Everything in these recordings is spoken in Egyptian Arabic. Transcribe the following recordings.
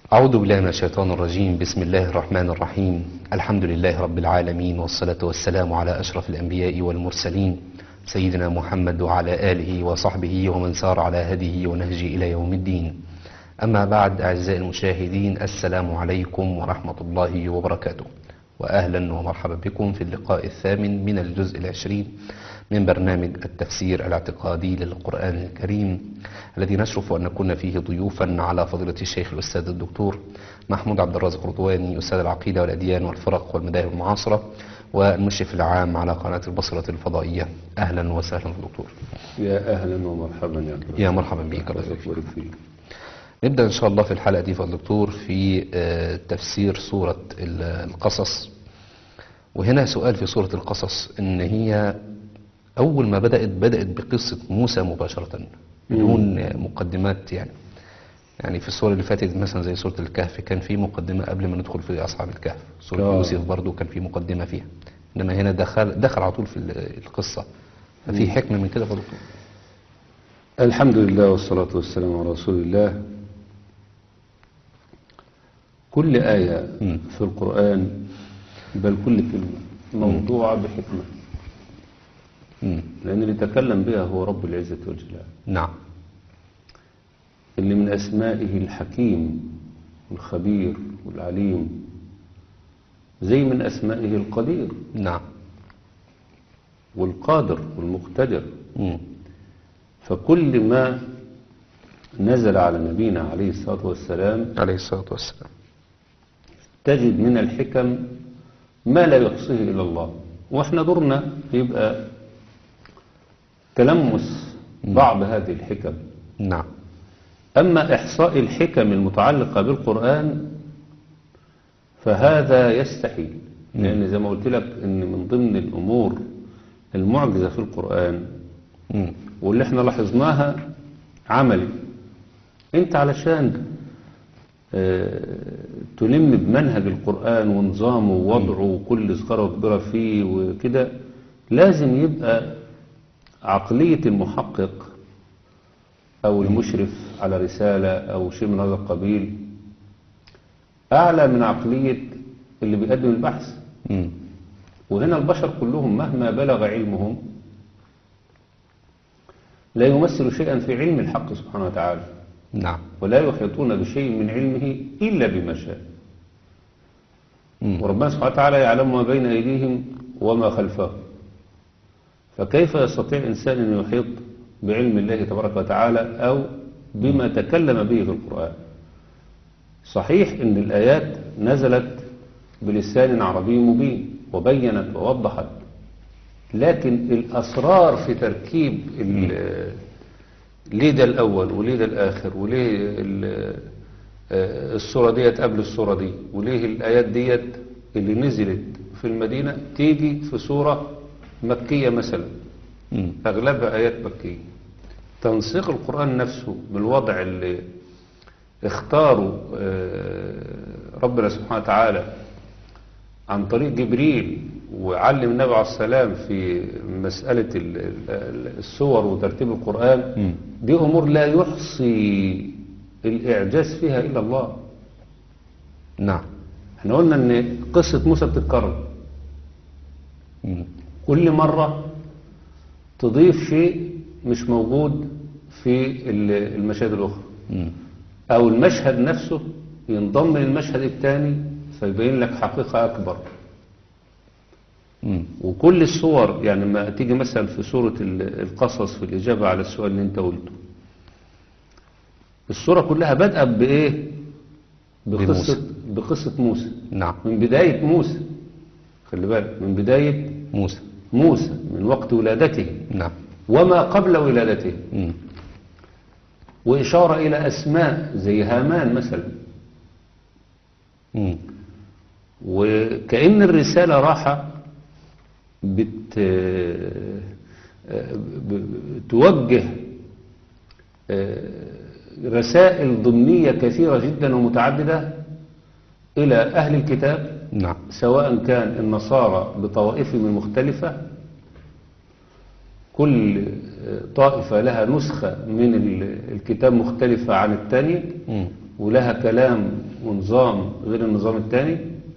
أعوذ بالله من الشيطان الرجيم بسم الله الرحمن الرحيم الحمد لله رب العالمين والصلاة والسلام على أشرف الأنبياء والمرسلين سيدنا محمد وعلى آله وصحبه ومن سار على هديه ونهجه إلى يوم الدين أما بعد أعزائي المشاهدين السلام عليكم ورحمة الله وبركاته وأهلا ومرحبا بكم في اللقاء الثامن من الجزء العشرين من برنامج التفسير الاعتقادي للقرآن الكريم الذي نشرف أن نكون فيه ضيوفا على فضيلة الشيخ الأستاذ الدكتور محمود عبد الرازق رضواني أستاذ العقيدة والأديان والفرق والمذاهب المعاصرة والمشرف العام على قناة البصرة الفضائية أهلا وسهلا دكتور يا أهلا ومرحبا يا دكتور يا مرحبا بك الله الله يبارك يبارك فيك نبدأ إن شاء الله في الحلقة دي فضل الدكتور في آه، تفسير سورة ال- القصص وهنا سؤال في سورة القصص إن هي أول ما بدأت بدأت بقصة موسى مباشرة بدون آه، مقدمات يعني يعني في السورة اللي فاتت مثلا زي سورة الكهف كان في مقدمة قبل ما ندخل في أصحاب الكهف سورة آه. يوسف برضو كان في مقدمة فيها إنما هنا دخل دخل على طول في ال- القصة ففي حكمة من كده فضل الدكتور الحمد لله والصلاة والسلام على رسول الله كل آية مم. في القرآن بل كل كلمة موضوعة بحكمة مم. لأن اللي تكلم بها هو رب العزة والجلال نعم اللي من أسمائه الحكيم والخبير والعليم زي من أسمائه القدير نعم والقادر والمقتدر مم. فكل ما نزل على نبينا عليه الصلاة والسلام عليه الصلاة والسلام تجد من الحكم ما لا يحصيه إلا الله وإحنا دورنا يبقى تلمس بعض هذه الحكم نعم أما إحصاء الحكم المتعلقة بالقرآن فهذا يستحيل لأن زي ما قلت لك إن من ضمن الأمور المعجزة في القرآن مم. واللي احنا لاحظناها عملي انت علشان آه، تلم بمنهج القرآن ونظامه ووضعه وكل صغيرة وكبيرة فيه وكده لازم يبقى عقلية المحقق أو المشرف على رسالة أو شيء من هذا القبيل أعلى من عقلية اللي بيقدم البحث مم. وهنا البشر كلهم مهما بلغ علمهم لا يمثل شيئا في علم الحق سبحانه وتعالى نعم ولا يحيطون بشيء من علمه إلا بما شاء مم. وربنا سبحانه وتعالى يعلم ما بين أيديهم وما خلفهم فكيف يستطيع إنسان أن يحيط بعلم الله تبارك وتعالى أو بما تكلم به في القرآن صحيح أن الآيات نزلت بلسان عربي مبين وبينت ووضحت لكن الأسرار في تركيب ال- ليه ده الأول وليه ده الآخر وليه ال- آه، الصورة ديت قبل الصورة دي وليه الآيات ديت اللي نزلت في المدينة تيجي في صورة مكية مثلا مم. أغلبها آيات مكية تنسيق القرآن نفسه بالوضع اللي اختاره آه، ربنا سبحانه وتعالى عن طريق جبريل وعلم النبي عليه السلام في مسألة ال- ال- السور وترتيب القرآن مم. دي أمور لا يحصي الإعجاز فيها إلا الله نعم احنا قلنا ان قصة موسى بتتكرر مم. كل مرة تضيف شيء مش موجود في ال- المشاهد الأخرى مم. أو المشهد نفسه ينضم للمشهد الثاني فيبين لك حقيقة أكبر مم. وكل الصور يعني ما تيجي مثلا في سورة ال- القصص في الإجابة على السؤال اللي أنت قلته الصورة كلها بادئة بإيه؟ بقصة, بموسى. بقصة موسى نعم من بداية موسى خلي بالك من بداية موسى موسى من وقت ولادته نعم وما قبل ولادته مم. وإشارة إلى أسماء زي هامان مثلا مم. وكأن الرسالة راحة بت ب- توجه رسائل ضمنية كثيرة جدا ومتعددة إلى أهل الكتاب نعم سواء كان النصارى بطوائفهم المختلفة كل طائفة لها نسخة من ال- الكتاب مختلفة عن الثانية مم. ولها كلام ونظام غير النظام الثاني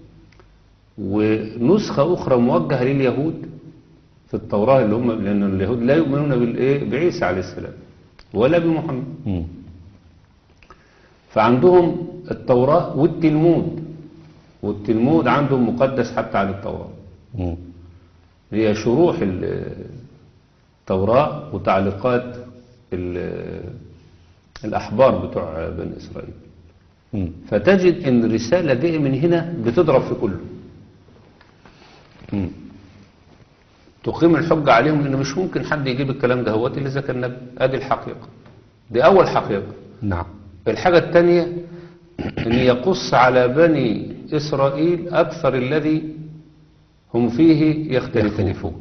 ونسخة أخرى موجهة لليهود في التوراة اللي هم لأن اليهود لا يؤمنون بالإيه بعيسى عليه السلام ولا بمحمد مم. فعندهم التوراة والتلمود والتلمود عندهم مقدس حتى عن التوراة مم. هي شروح ال- التوراة وتعليقات ال- الأحبار بتوع بني إسرائيل مم. فتجد ان الرسالة جاية من هنا بتضرب في كله مم. تقيم الحجة عليهم ان مش ممكن حد يجيب الكلام ده هو الا اذا كان نبي ادي الحقيقة دي اول حقيقة نعم الحاجة الثانية ان يقص على بني اسرائيل اكثر الذي هم فيه يختلفون يختلفون.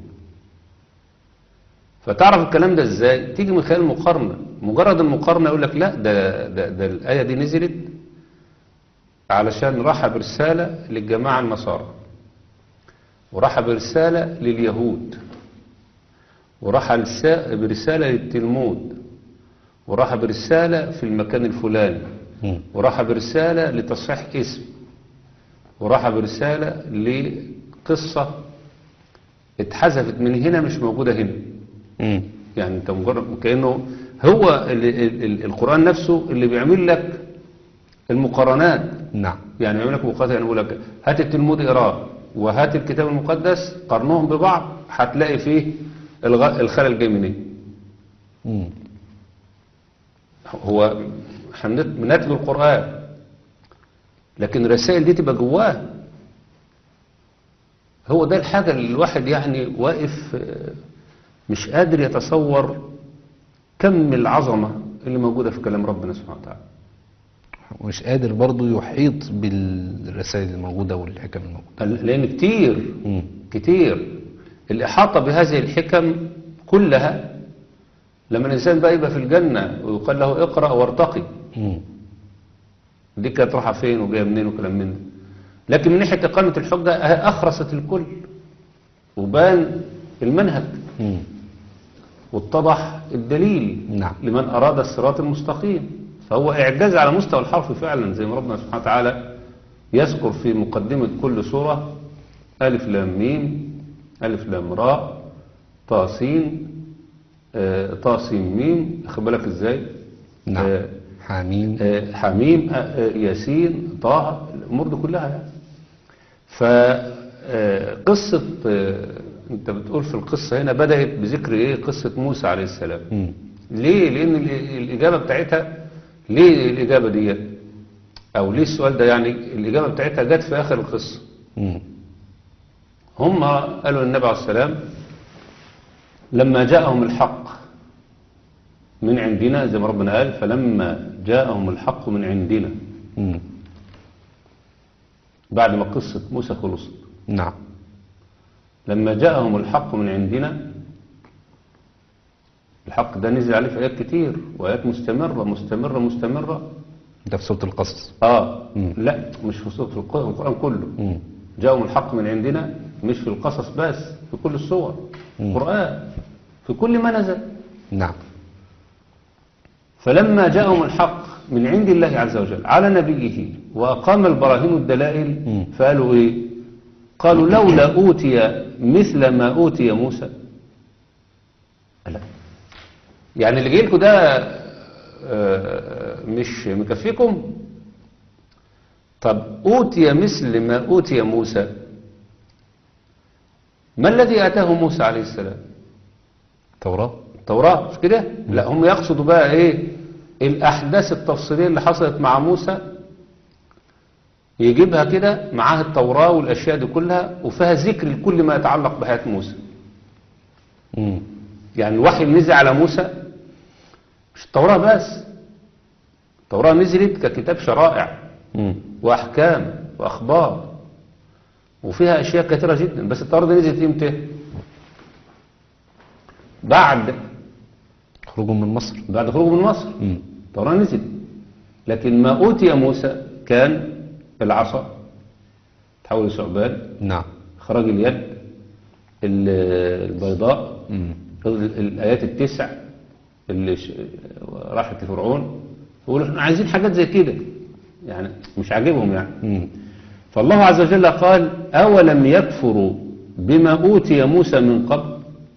فتعرف الكلام ده ازاي تيجي من خلال المقارنة مجرد المقارنة يقول لك لا ده, ده, ده الآية دي نزلت علشان راح برسالة للجماعة النصارى وراح برسالة لليهود وراح برسا- برسالة للتلمود وراح برسالة في المكان الفلاني مم. وراح برسالة لتصحيح اسم وراح برسالة لقصة اتحذفت من هنا مش موجودة هنا مم. يعني انت مجرد كأنه هو ال ال ال القرآن نفسه اللي بيعمل لك المقارنات نعم يعني يعمل لك مقارنات يعني يقول لك هات التلمود اقراه وهات الكتاب المقدس قارنهم ببعض هتلاقي فيه الغ- الخلل جاي منين مم. هو احنا بنت- بنتلو القرآن لكن الرسائل دي تبقى جواه هو ده الحاجة اللي الواحد يعني واقف آه، مش قادر يتصور كم العظمة اللي موجودة في كلام ربنا سبحانه وتعالى مش قادر برضو يحيط بالرسائل الموجودة والحكم الموجودة لأن كتير مم. كتير الإحاطة بهذه الحكم كلها لما الإنسان بقى يبقى في الجنة ويقال له اقرأ وارتقي مم. دي كانت رايحه فين وجايه منين وكلام من ده لكن من ناحيه اقامه الحجه أهي اخرست الكل وبان المنهج مم. واتضح الدليل نعم. لمن اراد الصراط المستقيم فهو اعجاز على مستوى الحرف فعلا زي ما ربنا سبحانه وتعالى يذكر في مقدمه كل سوره الف لام ميم الف لام راء طاسين آه، طاسين ميم خد بالك ازاي نعم آه، حامين آه، حميم آه، آه، ياسين طه الامور دي كلها يعني فقصة انت بتقول في القصة هنا بدأت بذكر ايه قصة موسى عليه السلام مم. ليه لان ال- الاجابة بتاعتها ليه الاجابة دي او ليه السؤال ده يعني الاجابة بتاعتها جت في اخر القصة مم. هم قالوا للنبي عليه السلام لما جاءهم الحق من عندنا زي ما ربنا قال فلما جاءهم الحق من عندنا مم. بعد ما قصة موسى خلصت نعم لما جاءهم الحق من عندنا الحق ده نزل عليه في آيات كتير وآيات مستمرة مستمرة مستمرة ده في سورة القصص آه مم. لا مش في سورة الق- القرآن كله مم. جاءهم الحق من عندنا مش في القصص بس في كل السور مم. القرآن في كل ما نزل نعم فلما جاءهم الحق من عند الله عز وجل على نبيه وأقام البراهين الدلائل مم. فقالوا إيه قالوا لولا أوتي مثل ما أوتي موسى لا يعني اللي جاي لكم ده آه، مش مكفيكم طب أوتي مثل ما أوتي موسى ما الذي آتاه موسى عليه السلام توراة التوراة مش كده لا هم يقصدوا بقى ايه الاحداث التفصيليه اللي حصلت مع موسى يجيبها كده معاها التوراة والاشياء دي كلها وفيها ذكر لكل ما يتعلق بحياة موسى مم. يعني الوحي اللي نزل على موسى مش التوراة بس التوراة نزلت ككتاب شرائع مم. واحكام واخبار وفيها اشياء كثيرة جدا بس التوراة دي نزلت امتى بعد خروجهم من مصر بعد خروجه من مصر مم. التوراة نزل لكن ما أوتي موسى كان العصا تحول لثعبان نعم إخراج اليد ال- البيضاء مم. ال- الآيات التسع اللي ش- راحت لفرعون يقولوا احنا عايزين حاجات زي كده يعني مش عاجبهم يعني مم. فالله عز وجل قال أولم يكفروا بما أوتي موسى من قبل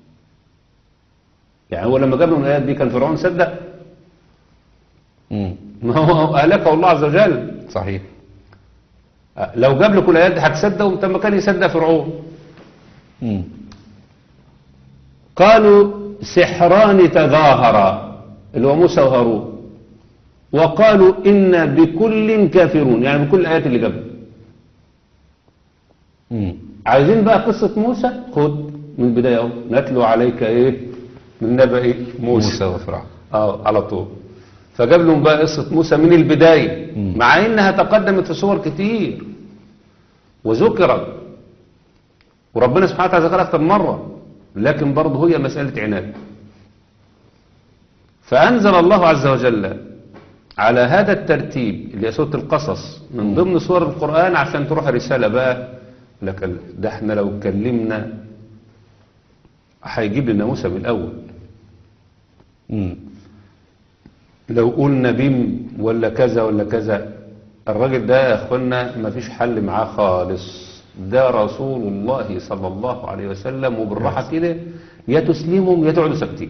يعني هو لما جاب لهم الآيات دي كان فرعون صدق مم. ما هو أهلكه الله عز وجل صحيح لو جاب لكم الآيات دي هتصدقوا طب ما كان يصدق فرعون مم. قالوا سحران تظاهرا اللي هو موسى وهارون وقالوا إنا بكل كافرون يعني بكل الآيات اللي جابها مم. عايزين بقى قصة موسى خد من البداية اهو نتلو عليك ايه من نبأ إيه؟ موسى, موسى وفرعون اه على طول فجاب لهم بقى قصة موسى من البداية مم. مع انها تقدمت في صور كتير وذكرت وربنا سبحانه وتعالى ذكرها اكتر مرة لكن برضه هي مسألة عناد فأنزل الله عز وجل على هذا الترتيب اللي هي سورة القصص من ضمن سور القرآن عشان تروح رسالة بقى لك ده احنا لو اتكلمنا هيجيب لنا موسى من الأول مم. لو قلنا بيم ولا كذا ولا كذا الراجل ده يا اخوانا مفيش حل معاه خالص ده رسول الله صلى الله عليه وسلم وبالراحة كده يا تسلمهم يا تقعدوا ساكتين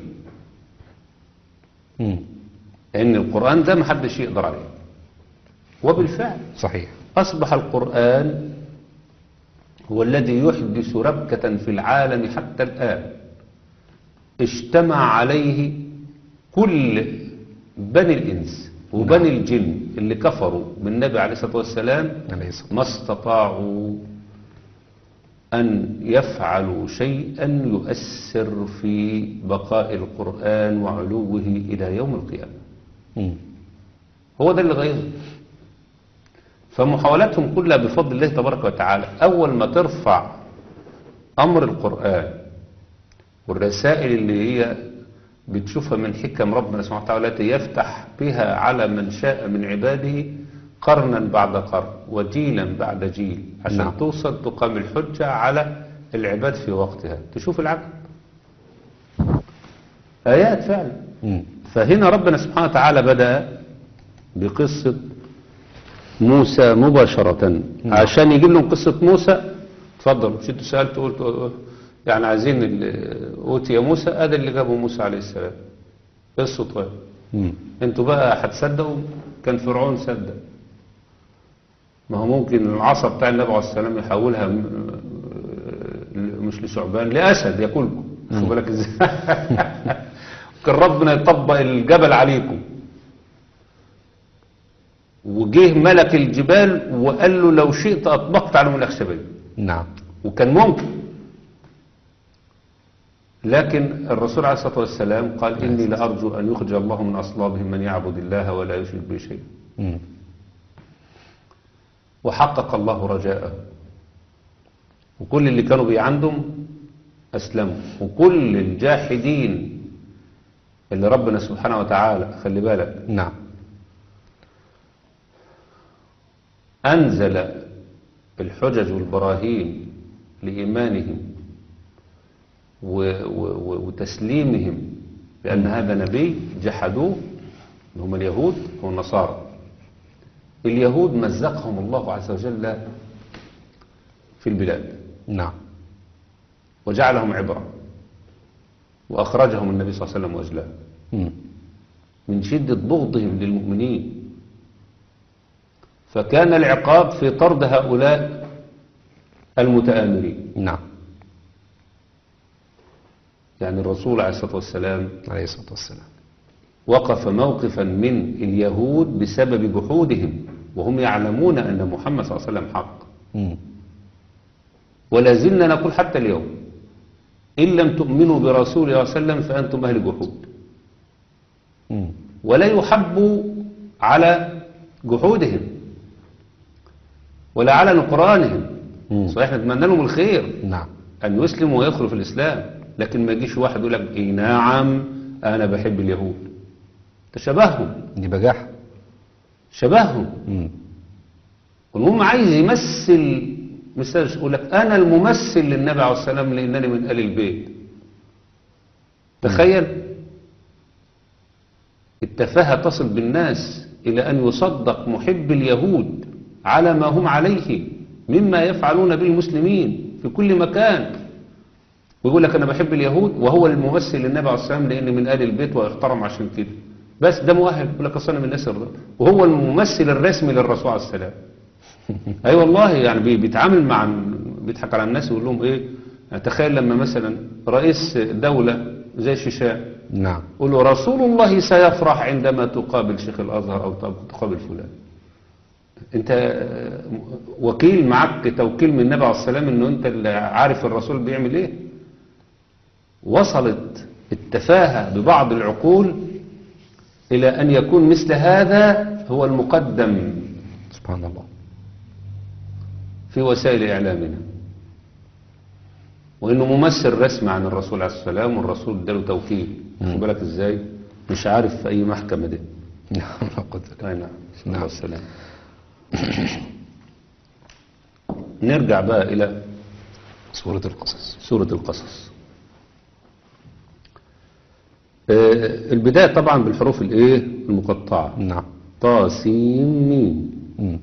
مم. لأن القرآن ده محدش يقدر عليه وبالفعل صحيح أصبح القرآن هو الذي يحدث ربكة في العالم حتى الآن اجتمع عليه كل بني الإنس وبني الجن اللي كفروا بالنبي عليه الصلاة والسلام عليه الصلاة ما استطاعوا أن يفعلوا شيئا يؤثر في بقاء القرآن وعلوه إلى يوم القيامة مم. هو ده اللي غيره فمحاولاتهم كلها بفضل الله تبارك وتعالى أول ما ترفع أمر القرآن والرسائل اللي هي بتشوفها من حكم ربنا سبحانه وتعالى التي يفتح بها على من شاء من عباده قرنا بعد قرن وجيلا بعد جيل عشان نعم. توصل تقام الحجة على العباد في وقتها تشوف العجب آيات فعلا مم. فهنا ربنا سبحانه وتعالى بدأ بقصة موسى مباشرة عشان يجيب لهم قصة موسى اتفضل مش انت سألت قلت يعني عايزين ال- أوتي موسى ادي اللي جابه موسى عليه السلام قصة طيب مم. انتوا بقى هتصدقوا كان فرعون صدق ما هو ممكن العصا بتاع النبي عليه السلام يحولها م- مش لثعبان لأسد ياكلكم خد بالك ازاي كان ربنا يطبق الجبل عليكم وجه ملك الجبال وقال له لو شئت أطبقت عليهم الأخشبين نعم وكان ممكن لكن الرسول عليه الصلاة والسلام قال إني لأرجو أن يخرج الله من أصلابهم من يعبد الله ولا يشرك به شيئا مم. وحقق الله رجاءه وكل اللي كانوا بيعندهم أسلموا وكل الجاحدين اللي ربنا سبحانه وتعالى خلي بالك نعم أنزل الحجج والبراهين لإيمانهم و- و- و- وتسليمهم بأن هذا نبي جحدوه اللي هم اليهود والنصارى اليهود مزقهم الله عز وجل في البلاد نعم وجعلهم عبرة وأخرجهم النبي صلى الله عليه وسلم وأجلاه مم. من شدة بغضهم للمؤمنين فكان العقاب في طرد هؤلاء المتآمرين نعم يعني الرسول عليه الصلاة والسلام عليه الصلاة والسلام وقف موقفا من اليهود بسبب جحودهم وهم يعلمون أن محمد صلى الله عليه وسلم حق مم. ولا زلنا نقول حتى اليوم إن لم تؤمنوا برسول الله صلى الله عليه وسلم فأنتم أهل جحود مم. ولا يحبوا على جحودهم ولا على نقرانهم مم. صحيح نتمنى لهم الخير نعم أن يسلموا ويدخلوا في الإسلام لكن ما يجيش واحد يقول لك إيه نعم أنا بحب اليهود تشبههم دي بجاحة شبههم مم. والمهم عايز يمثل مثال يقول لك أنا الممثل للنبي عليه السلام لأنني من آل البيت تخيل التفاهة تصل بالناس إلى أن يصدق محب اليهود على ما هم عليه مما يفعلون به المسلمين في كل مكان ويقول لك أنا بحب اليهود وهو الممثل للنبي عليه الصلاة والسلام لأن من آل البيت ويحترم عشان كده بس ده مؤهل يقول لك أصل أنا من الناس الر- وهو الممثل الرسمي للرسول عليه السلام أي أيوة والله يعني بي- بيتعامل مع بيضحك على الناس ويقول لهم إيه يعني تخيل لما مثلا رئيس دولة زي الشيشان نعم قل له رسول الله سيفرح عندما تقابل شيخ الأزهر أو تقابل فلان انت آه، وكيل معك توكيل من النبي عليه السلام انه انت اللي عارف الرسول بيعمل ايه وصلت التفاهة ببعض العقول الى ان يكون مثل هذا هو المقدم سبحان الله في وسائل اعلامنا وانه ممثل رسمي عن الرسول عليه السلام والرسول اداله توكيل خد بالك ازاي مش عارف في اي محكمة دي نعم لا قوة إلا اي نعم نعم. نعم السلام نرجع بقى الى بالله. سورة القصص سورة القصص آه، البداية طبعا بالحروف الايه المقطعة نعم طا سين ميم مم.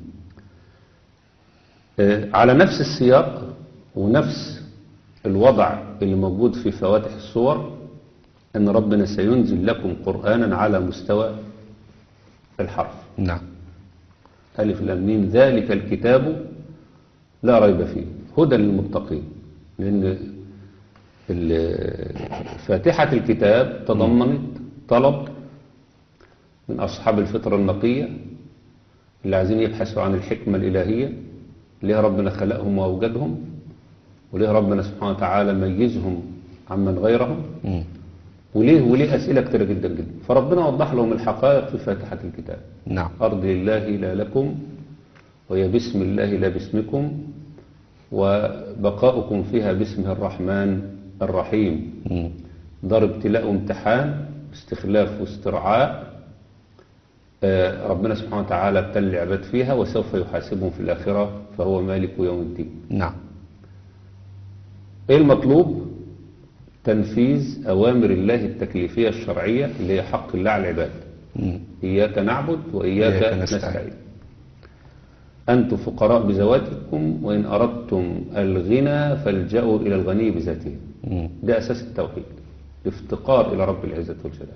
آه، على نفس السياق ونفس الوضع اللي موجود في فواتح الصور ان ربنا سينزل لكم قرآنا على مستوى الحرف نعم ألف لام ميم ذلك الكتاب لا ريب فيه هدى للمتقين لأن ال- فاتحة الكتاب تضمنت طلب من أصحاب الفطرة النقية اللي عايزين يبحثوا عن الحكمة الإلهية ليه ربنا خلقهم وأوجدهم وليه ربنا سبحانه وتعالى ميزهم عمن غيرهم مم. وليه وليه أسئلة كتيرة جدا جدا فربنا وضح لهم الحقائق في فاتحة الكتاب نعم أرض لله لا لكم وهي باسم الله لا باسمكم وبقاؤكم فيها باسمه الرحمن الرحيم مم. دار ابتلاء وامتحان استخلاف واسترعاء آه، ربنا سبحانه وتعالى ابتلى العباد فيها وسوف يحاسبهم في الآخرة فهو مالك يوم الدين نعم ايه المطلوب تنفيذ أوامر الله التكليفية الشرعية اللي هي حق الله على العباد مم. إياك نعبد وإياك إياك نستعين. نستعين أنتم فقراء بذواتكم وإن أردتم الغنى فالجأوا إلى الغني بذاته مم. ده أساس التوحيد الافتقار إلى رب العزة والجلال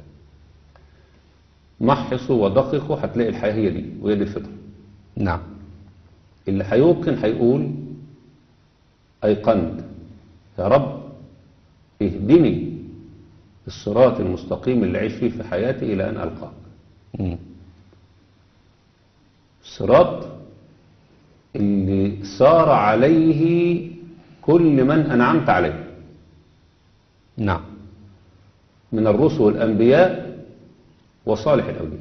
محصوا ودققوا هتلاقي الحياة هي دي وهي دي الفطرة نعم اللي هيوقن هيقول أيقنت يا رب اهدني الصراط المستقيم اللي أعيش فيه في حياتي إلى أن ألقاك مم. الصراط اللي صار عليه كل من أنعمت عليه نعم من الرسل والأنبياء وصالح الأولياء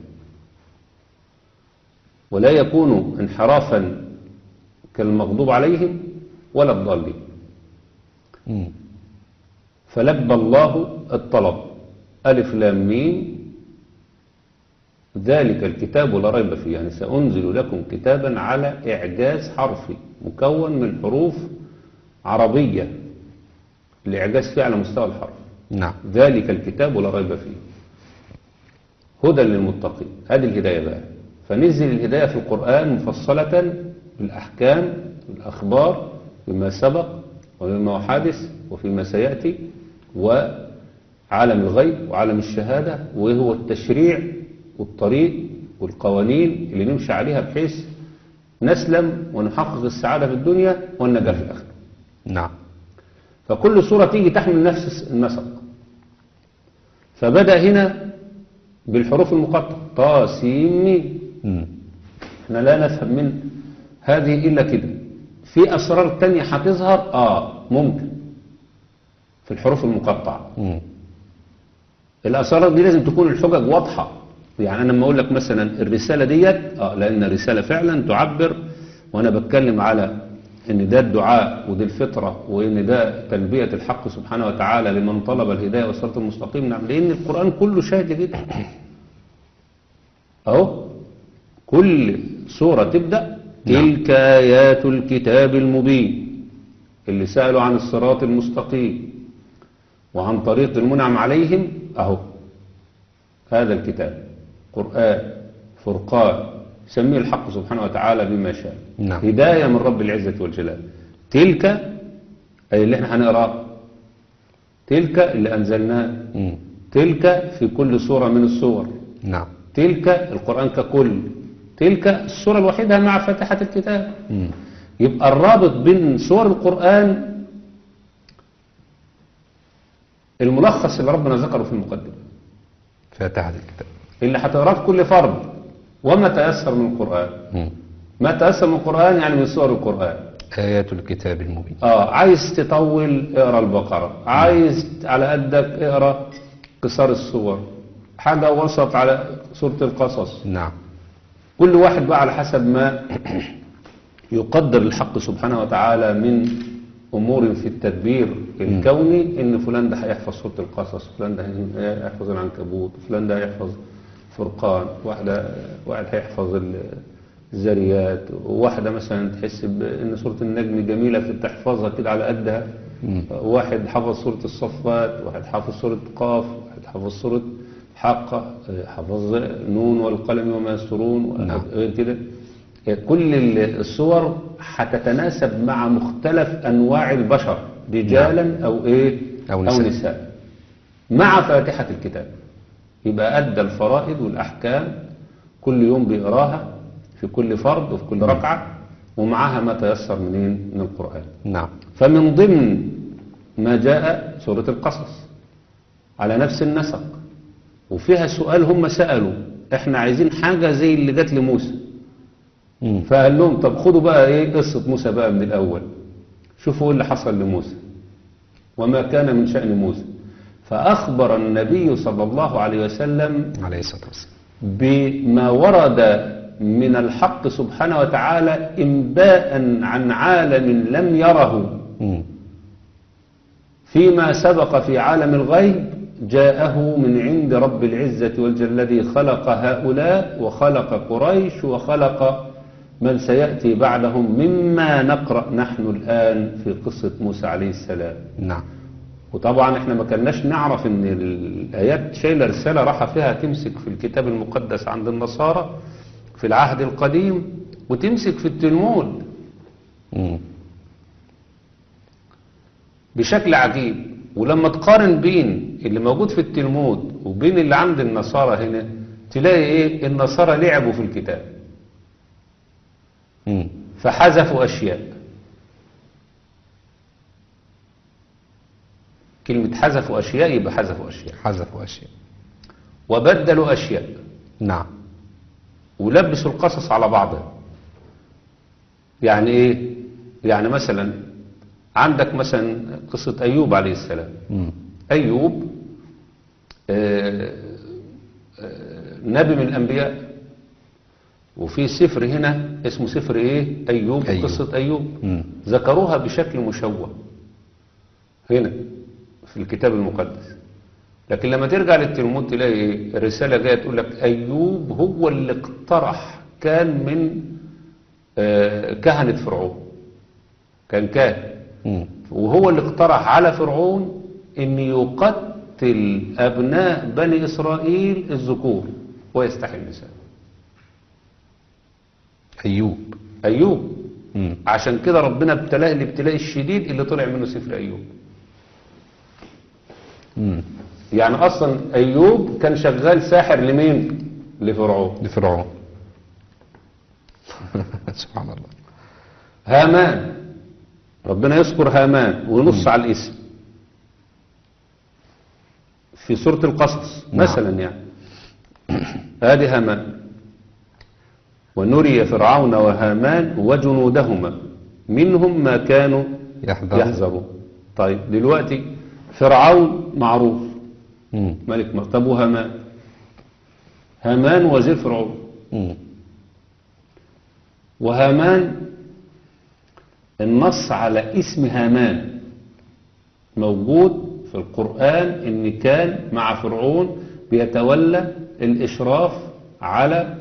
ولا يكون انحرافا كالمغضوب عليهم ولا الضالين مم. فلبى الله الطلب ألف لام ميم ذلك الكتاب لا ريب فيه يعني سأنزل لكم كتابا على إعجاز حرفي مكون من حروف عربية الإعجاز فيه على مستوى الحرف نعم ذلك الكتاب لا ريب فيه هدى للمتقين هذه الهداية بقى فنزل الهداية في القرآن مفصلة بالأحكام بالأخبار بما سبق وبما هو حادث وفيما سيأتي وعالم الغيب وعالم الشهادة وهو التشريع والطريق والقوانين اللي نمشي عليها بحيث نسلم ونحقق السعادة في الدنيا والنجاة في الآخرة نعم فكل صورة تيجي تحمل نفس النسق فبدأ هنا بالحروف المقطعة طا سين ميم مم. احنا لا نفهم من هذه إلا كده في أسرار تانية هتظهر آه ممكن في الحروف المقطعة مم. الأسرار دي لازم تكون الحجج واضحة يعني أنا لما أقول لك مثلا الرسالة ديت آه لأن الرسالة فعلا تعبر وأنا بتكلم على إن ده الدعاء ودي الفطرة وإن ده تلبية الحق سبحانه وتعالى لمن طلب الهداية والصراط المستقيم نعم لأن القرآن كله شاهد جدا أهو كل سورة تبدأ نعم. تلك آيات الكتاب المبين اللي سألوا عن الصراط المستقيم وعن طريق المنعم عليهم أهو هذا الكتاب قرآن فرقان يسميه الحق سبحانه وتعالى بما شاء نعم. هداية من رب العزة والجلال تلك أي اللي احنا هنقراه تلك اللي أنزلناه مم. تلك في كل سورة من السور نعم تلك القرآن ككل تلك السورة الوحيدة مع فاتحة الكتاب مم. يبقى الرابط بين سور القرآن الملخص اللي ربنا ذكره في المقدمة فاتحة الكتاب اللي هتقراه في كل فرض وما تيسر من القرآن مم. ما تيسر من القرآن يعني من سور القرآن آيات الكتاب المبين اه عايز تطول اقرا البقرة عايز على قدك اقرا قصار السور حاجة وسط على سورة القصص نعم كل واحد بقى على حسب ما يقدر الحق سبحانه وتعالى من أمور في التدبير الكوني إن فلان ده هيحفظ سورة القصص فلان ده هيحفظ العنكبوت فلان ده هيحفظ فرقان واحدة واحد هيحفظ ال- الذريات وواحدة مثلا تحس بأن سورة النجم جميلة في تحفظها كده على قدها واحد حفظ سورة الصفات واحد حافظ سورة قاف واحد حافظ سورة حقة حفظ نون والقلم وما يسطرون واحد نعم. غير كده كل ال- الصور هتتناسب مع مختلف أنواع البشر رجالا أو إيه أو أو نساء. نساء مع فاتحة الكتاب يبقى أدى الفرائض والأحكام كل يوم بيقراها في كل فرض وفي كل ركعة ومعها ما تيسر منين من القرآن نعم فمن ضمن ما جاء سورة القصص على نفس النسق وفيها سؤال هم سألوا احنا عايزين حاجة زي اللي جت لموسى مم. فقال لهم طب خدوا بقى ايه قصة موسى بقى من الأول شوفوا ايه اللي حصل لموسى وما كان من شأن موسى فأخبر النبي صلى الله عليه وسلم عليه الصلاة والسلام بما ورد من الحق سبحانه وتعالى إنباء عن عالم لم يره مم. فيما سبق في عالم الغيب جاءه من عند رب العزة والجل الذي خلق هؤلاء وخلق قريش وخلق من سيأتي بعدهم مما نقرأ نحن الآن في قصة موسى عليه السلام نعم وطبعا احنا ما كناش نعرف ان الايات شايله رساله راح فيها تمسك في الكتاب المقدس عند النصارى في العهد القديم وتمسك في التلمود مم. بشكل عجيب ولما تقارن بين اللي موجود في التلمود وبين اللي عند النصارى هنا تلاقي ايه النصارى لعبوا في الكتاب مم. فحذفوا اشياء كلمة حذفوا اشياء يبقى حذفوا اشياء حذفوا أشياء وبدلوا اشياء نعم ولبسوا القصص على بعضها يعني ايه يعني مثلا عندك مثلا قصة ايوب عليه السلام مم. ايوب آه، آه، نبي من الانبياء وفي سفر هنا اسمه سفر ايه ايوب, أيوب. قصة ايوب مم. ذكروها بشكل مشوه هنا في الكتاب المقدس لكن لما ترجع للتلمود تلاقي ايه الرسالة جاية تقول لك أيوب هو اللي اقترح كان من آه، كهنة فرعون كان كاهن مم. وهو اللي اقترح على فرعون ان يقتل أبناء بني إسرائيل الذكور ويستحي النساء أيوب أيوب مم. عشان كده ربنا ابتلاه الابتلاء الشديد اللي طلع منه سفر أيوب مم. يعني أصلا أيوب كان شغال ساحر لمين لفرعون لفرعون سبحان الله هامان ربنا يذكر هامان ونص على الاسم في سورة القصص نعم. مثلا يعني ادي هامان ونري فرعون وهامان وجنودهما منهم ما كانوا يحذر يحذرون طيب دلوقتي فرعون معروف مم. ملك مصر طب وهامان هامان وزير فرعون مم. وهامان النص على اسم هامان موجود في القرآن ان كان مع فرعون بيتولى الاشراف على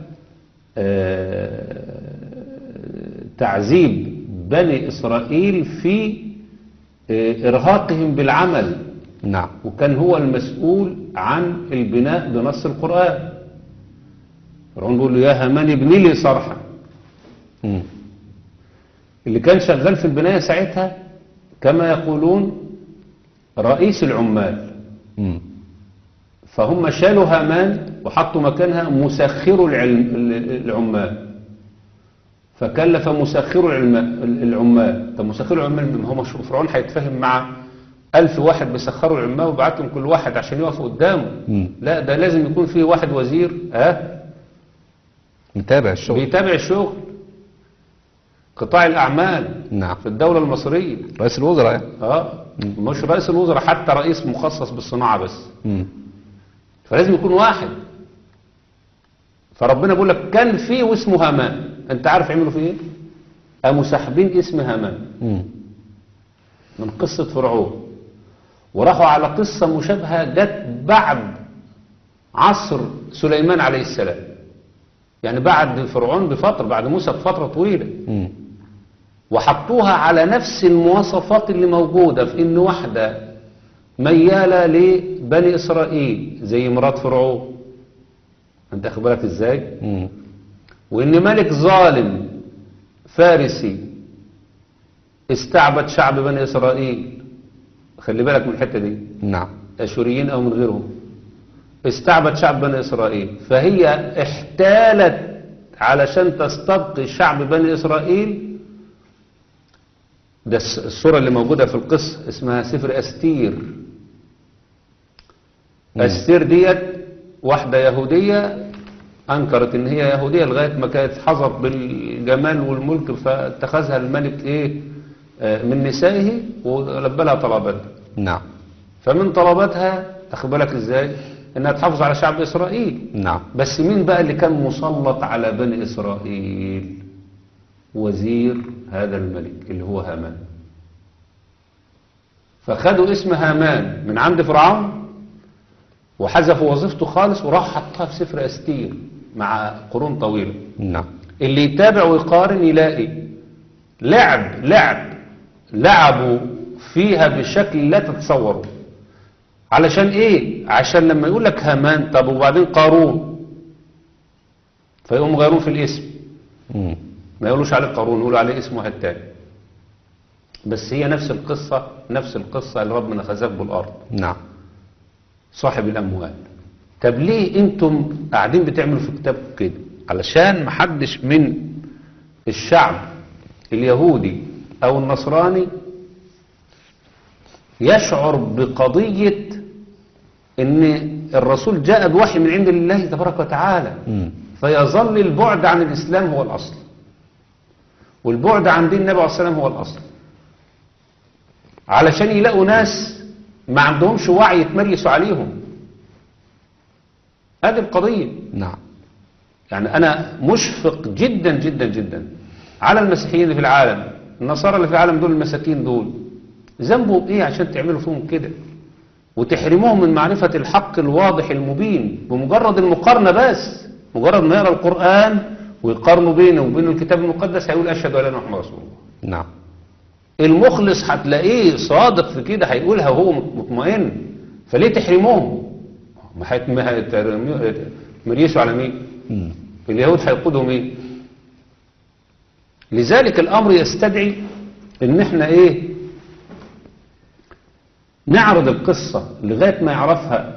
آه، تعذيب بني اسرائيل في آه، ارهاقهم بالعمل نعم وكان هو المسؤول عن البناء بنص القرآن فرعون بيقول له يا هامان ابني لي صرحا مم. اللي كان شغال في البناية ساعتها كما يقولون رئيس العمال مم. فهم شالوا هامان وحطوا مكانها مسخر العلم العمال فكلف مسخر العلم- العمال طب مسخر العمال ما هو مش فرعون هيتفاهم مع ألف واحد بيسخروا العمال وبعتهم كل واحد عشان يقفوا قدامه مم. لا ده لازم يكون فيه واحد وزير ها متابع الشغل بيتابع الشغل قطاع الأعمال نعم في الدولة المصرية رئيس الوزراء يعني. اه مش رئيس الوزراء حتى رئيس مخصص بالصناعة بس مم. فلازم يكون واحد فربنا بيقول لك كان فيه واسمه هامان انت عارف عملوا فيه ايه قاموا ساحبين اسم هامان مم. من قصة فرعون وراحوا على قصة مشابهة جت بعد عصر سليمان عليه السلام يعني بعد فرعون بفترة بعد موسى بفترة طويلة مم. وحطوها على نفس المواصفات اللي موجودة في ان واحدة ميالة لبني اسرائيل زي مرات فرعون انت اخد بالك ازاي مم. وان ملك ظالم فارسي استعبد شعب بني اسرائيل خلي بالك من الحتة دي نعم اشوريين او من غيرهم استعبد شعب بني اسرائيل فهي احتالت علشان تستبقي شعب بني اسرائيل ده الس- الصورة اللي موجودة في القصة اسمها سفر استير استير ديت واحدة يهودية انكرت ان هي يهودية لغاية ما كانت حظت بالجمال والملك فاتخذها الملك ايه آه، من نسائه ولبى لها طلباتها نعم فمن طلباتها تاخد بالك ازاي انها تحافظ على شعب اسرائيل نعم بس مين بقى اللي كان مسلط على بني اسرائيل وزير هذا الملك اللي هو هامان فخدوا اسم هامان من عند فرعون وحذفوا وظيفته خالص وراح حطها في سفر استير مع قرون طويله نعم اللي يتابع ويقارن يلاقي لعب لعب لعبوا فيها بشكل لا تتصوروا علشان ايه عشان لما يقول لك هامان طب وبعدين قارون فيقوموا غيرون في الاسم مم. ما يقولوش عليه قارون يقولوا عليه اسم واحد تاني بس هي نفس القصة نفس القصة اللي ربنا خزف بالأرض نعم صاحب الأموال طب ليه انتم قاعدين بتعملوا في كتابكم كده علشان محدش من الشعب اليهودي او النصراني يشعر بقضية ان الرسول جاء بوحي من عند الله تبارك وتعالى مم. فيظل البعد عن الإسلام هو الأصل والبعد عن دين النبي عليه الصلاة والسلام هو الأصل علشان يلاقوا ناس ما عندهمش وعي يتمريسوا عليهم هذه القضية نعم يعني أنا مشفق جدا جدا جدا على المسيحيين اللي في العالم النصارى اللي في العالم دول المساكين دول ذنبهم إيه عشان تعملوا فيهم كده وتحرموهم من معرفة الحق الواضح المبين بمجرد المقارنة بس مجرد ما يقرأ القرآن ويقارنوا بينه وبين الكتاب المقدس هيقول أشهد أن لا إله إلا الله محمد رسول الله نعم المخلص هتلاقيه صادق في كده هيقولها وهو مطمئن فليه تحرموهم ما هيت- ما هيت- مريسوا على مين مم. اليهود هيقودهم ايه لذلك الامر يستدعي ان احنا ايه نعرض القصة لغاية ما يعرفها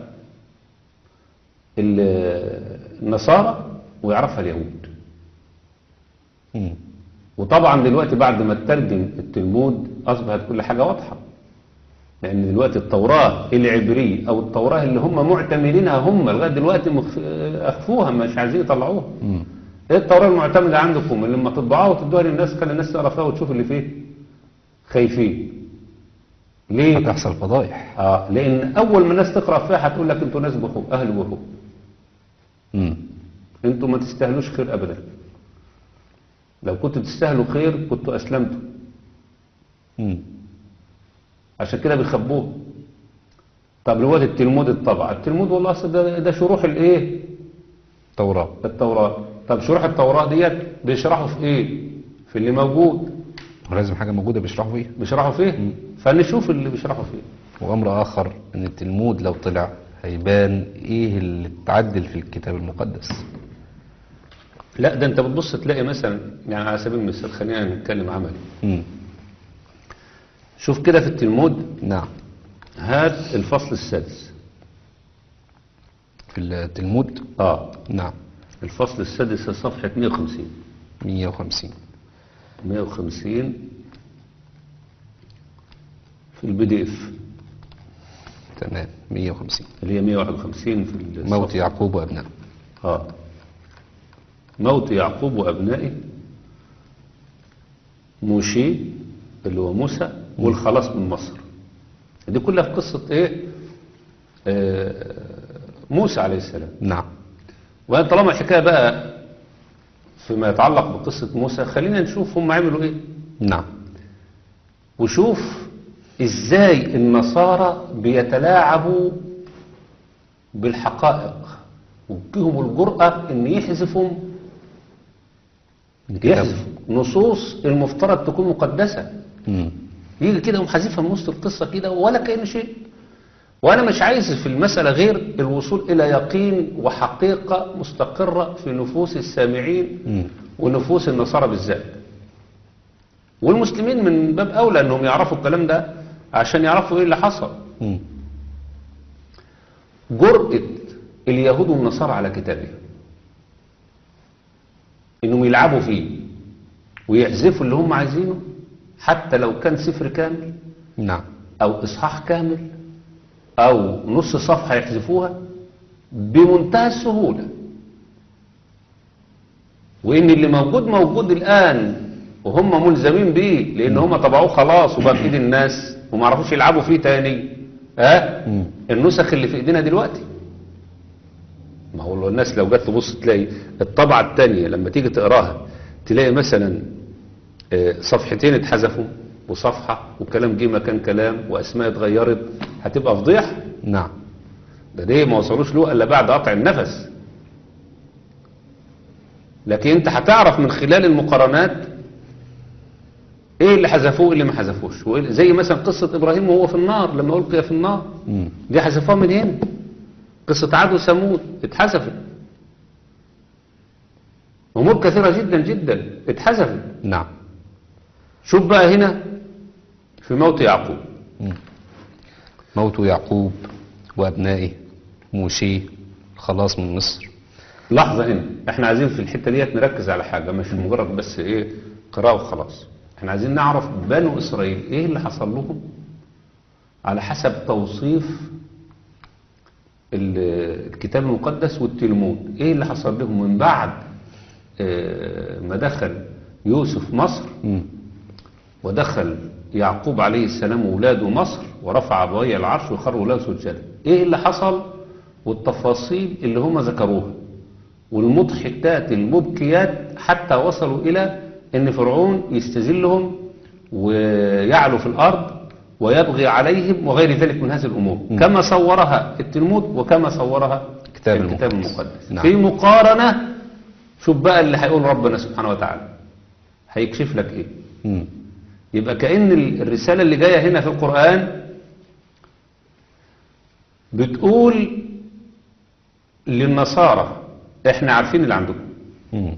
ال- النصارى ويعرفها اليهود مم. وطبعا دلوقتي بعد ما تترجم التلمود أصبحت كل حاجة واضحة لأن دلوقتي التوراة العبرية أو التوراة اللي هم معتمدينها هم لغاية دلوقتي مخ- أخفوها مش عايزين يطلعوها مم. ايه التوراة المعتمدة عندكم اللي لما تطبعوها وتدوها للناس خلي الناس تقرا فيها وتشوف اللي فيه خايفين ليه؟ هتحصل فضايح اه لان اول ما الناس تقرا فيها هتقول لك انتوا ناس بخو اهل بخو مم. انتوا ما تستاهلوش خير ابدا لو كنتوا تستاهلوا خير كنتوا اسلمتوا مم. عشان كده بيخبوه طب لوقت التلمود الطبع التلمود والله أصل ده, ده شروح الايه توراة التوراة طب شروح التوراة ديت بيشرحوا في ايه في اللي موجود ولازم حاجة موجودة بيشرحوا فيها بيشرحوا فيه فنشوف اللي بيشرحوا فيه وأمر آخر أن التلمود لو طلع هيبان إيه اللي اتعدل في الكتاب المقدس لا ده انت بتبص تلاقي مثلا يعني على سبيل المثال خلينا نتكلم عملي مم. شوف كده في التلمود نعم هات الفصل السادس في التلمود اه نعم الفصل السادس صفحة 150 150 150 في البي دي اف تمام 150 اللي هي 151 في الصفحة. موت يعقوب وابنائه اه موت يعقوب وابنائه موشي اللي هو موسى والخلاص من مصر دي كلها في قصة ايه آه موسى عليه السلام نعم وأنا طالما الحكاية بقى فيما يتعلق بقصة موسى خلينا نشوف هم عملوا ايه نعم وشوف ازاي النصارى بيتلاعبوا بالحقائق وبيهم الجرأة ان يحذفوا يحذفوا نصوص المفترض تكون مقدسة مم. يجي كده يقوم حذفها من وسط القصة كده ولا كأن شيء وأنا مش عايز في المسألة غير الوصول إلى يقين وحقيقة مستقرة في نفوس السامعين مم. ونفوس النصارى بالذات والمسلمين من باب أولى أنهم يعرفوا الكلام ده عشان يعرفوا إيه اللي حصل مم. جرأة اليهود والنصارى على كتابهم انهم يلعبوا فيه ويحذفوا اللي هم عايزينه حتى لو كان سفر كامل نعم او اصحاح كامل او نص صفحة يحذفوها بمنتهى السهولة وان اللي موجود موجود الان وهم ملزمين بيه لان هم طبعوه خلاص وبقى في ايد الناس وما عرفوش يلعبوا فيه تاني ها مم. النسخ اللي في ايدينا دلوقتي ما هو لو الناس لو جت تبص تلاقي الطبعة التانية لما تيجي تقراها تلاقي مثلا آه، صفحتين اتحذفوا وصفحة وكلام جه مكان كلام واسماء اتغيرت هتبقى فضيحة نعم ده دي ما وصلوش له الا بعد قطع النفس لكن انت هتعرف من خلال المقارنات ايه اللي حذفوه اللي ما حذفوش وإيه- زي مثلا قصة ابراهيم وهو في النار لما القي في النار مم. دي حذفوها من هنا قصة عاد وثمود اتحذفت امور كثيرة جدا جدا اتحذفت نعم شوف بقى هنا في موت يعقوب موت يعقوب وابنائه موشي الخلاص من مصر لحظة هنا احنا عايزين في الحتة ديت نركز على حاجة مش مجرد بس ايه قراءة وخلاص احنا عايزين نعرف بنو اسرائيل ايه اللي حصل لهم على حسب توصيف ال- الكتاب المقدس والتلمود ايه اللي حصل لهم من بعد اه، ما دخل يوسف مصر مم. ودخل يعقوب عليه السلام وولاده مصر ورفع أبوي العرش وخروا له سجدا ايه اللي حصل والتفاصيل اللي هم ذكروها والمضحكات المبكيات حتى وصلوا إلى أن فرعون يستذلهم ويعلو في الأرض ويبغي عليهم وغير ذلك من هذه الأمور كما صورها التلمود وكما صورها الكتاب الكتاب المقدس. المقدس نعم. في مقارنة شوف بقى اللي هيقول ربنا سبحانه وتعالى هيكشف لك ايه مم. يبقى كأن ال- الرسالة اللي جاية هنا في القرآن بتقول للنصارى احنا عارفين اللي عندكم مم.